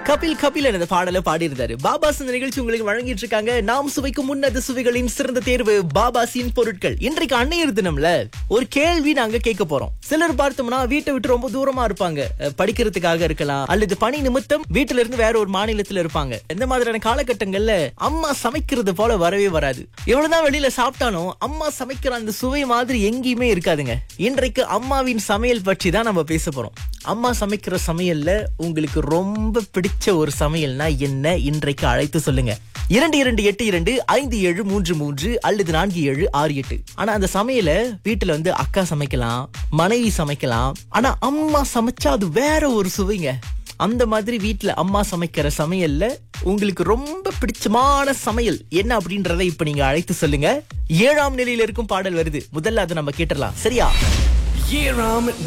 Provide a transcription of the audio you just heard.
கபில் கபில் அந்த பாடலை பாடியிருந்தாரு பாபாஸ் இந்த நிகழ்ச்சி உங்களுக்கு வழங்கிட்டு இருக்காங்க நாம் சுவைக்கும் முன்னது சுவைகளின் சிறந்த தேர்வு பாபாசின் பொருட்கள் இன்றைக்கு அன்னையர் தினம்ல ஒரு கேள்வி நாங்க கேட்க போறோம் சிலர் பார்த்தோம்னா வீட்டை விட்டு ரொம்ப தூரமா இருப்பாங்க அஹ், படிக்கிறதுக்காக இருக்கலாம் அல்லது பணி நிமித்தம் வீட்டுல இருந்து வேற ஒரு மாநிலத்துல இருப்பாங்க இந்த மாதிரியான காலகட்டங்கள்ல அம்மா சமைக்கிறது போல வரவே வராது எவ்வளவுதான் வெளியில சாப்பிட்டாலும் அம்மா சமைக்கிற அந்த சுவை மாதிரி எங்கேயுமே இருக்காதுங்க இன்றைக்கு அம்மாவின் சமையல் பற்றி தான் நம்ம பேச போறோம் அம்மா சமைக்கிற சமையல்ல உங்களுக்கு ரொம்ப பிடிச்ச ஒரு சமையல்னா என்ன இன்றைக்கு அழைத்து சொல்லுங்க இரண்டு இரண்டு எட்டு இரண்டு ஐந்து ஏழு மூன்று மூன்று அல்லது நான்கு ஏழு ஆறு எட்டு ஆனா அந்த சமையல வீட்டுல வந்து அக்கா சமைக்கலாம் மனைவி சமைக்கலாம் ஆனா அம்மா சமைச்சா அது வேற ஒரு சுவைங்க அந்த மாதிரி வீட்ல அம்மா சமைக்கிற சமையல்ல உங்களுக்கு ரொம்ப பிடிச்சமான சமையல் என்ன அப்படின்றத இப்ப நீங்க அழைத்து சொல்லுங்க ஏழாம் நிலையில இருக்கும் பாடல் வருது முதல்ல அதை நம்ம கேட்டுடலாம் சரியா ஏழாம்